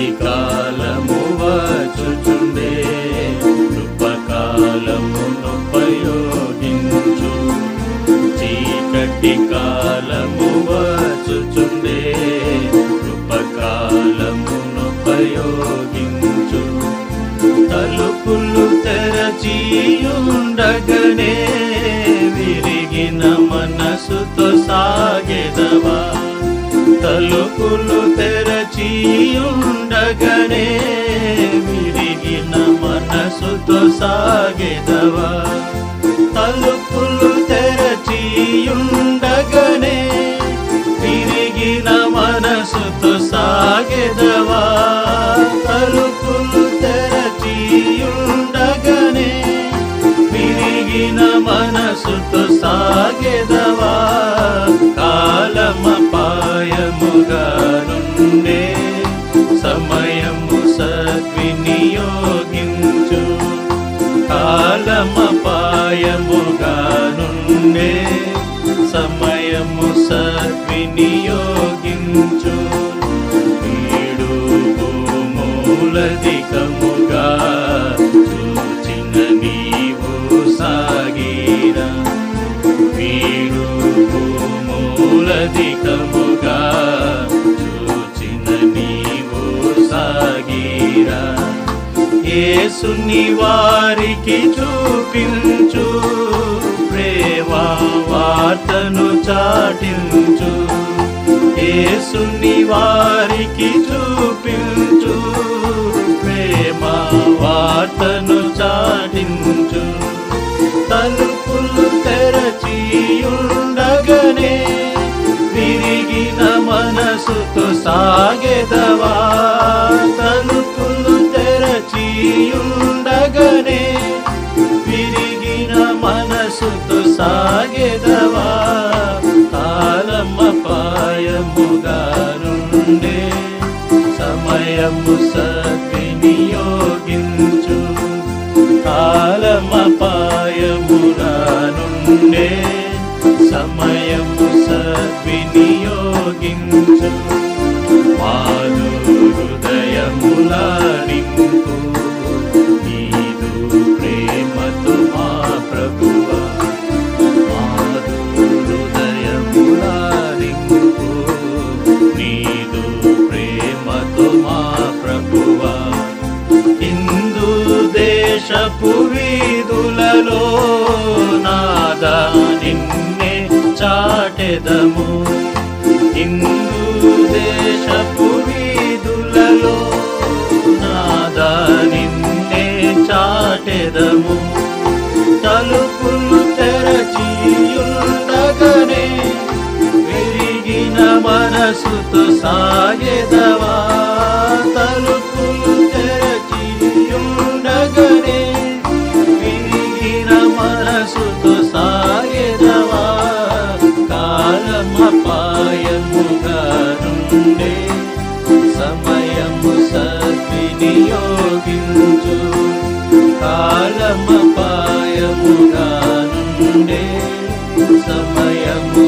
చీకటి కాలము వచ్చుచుండే కృపకాలమునుపయోగించు చీకటి కాలము వచ్చుచుండే కృపకాలమునుపయోగించు తలుపులు తెరచియుండగనే విరిగిన మనసుతో సాగెదవా తలుపులు తెరచియుండగనే విరిగిన మనసుతో సాగెదవా తలుపులు తెరచియుండగనే విరిగిన మనసుతో సాగెదవా తలుపులు తెరచియుండగనే విరిగిన మనసుతో సాగెదవా కాలమపాయముగా నుండే సమయము సద్వినియోగించు కాలమపాయముగా నుండే సమయము సద్వినియోగించు వీడు మూలధికముగా చూచిన నీవు సాగిరా వీడు మూలధికముగా చూచిన నీవు సాగిరా యేసుని వారికి చూపించు ప్రేమా వార్తను చాటించు యేసుని వారికి చూపించు ప్రేమ వార్తను చాటించు తలుపులు తెరచియుండగనే విరిగిన మనసుతో సాగెదవా తలుపులు తెరచియుండగనే విరిగిన మనసుతో సాగెదవా కాలమపాయముగా నుండే సమయము సద్వినియోగించు కాలమపాయముగా నుండే సమయము సద్వినియోగించు మాదు హృదయముల నింపు నీదు ప్రేమతో మా ప్రభువా మాదు హృదయముల నింపు నీదు ప్రేమతో మా ప్రభువా హిందూ దేశపు వీధులలో నాదా నిన్నే చాటెదము హిందూ దేశపు వీధులలో నాదా నిన్నే చాటెదము తలుపులు తెరచియుండగనే విరిగిన మనసుతో సాగెదవా తలుపులు తెరచియుండగనే విరిగిన మనసుతో సాగెదవా కాలమపాయముగా నుండే సమయము సద్వినియోగించు కాలమపాయముగా నుండే సమయము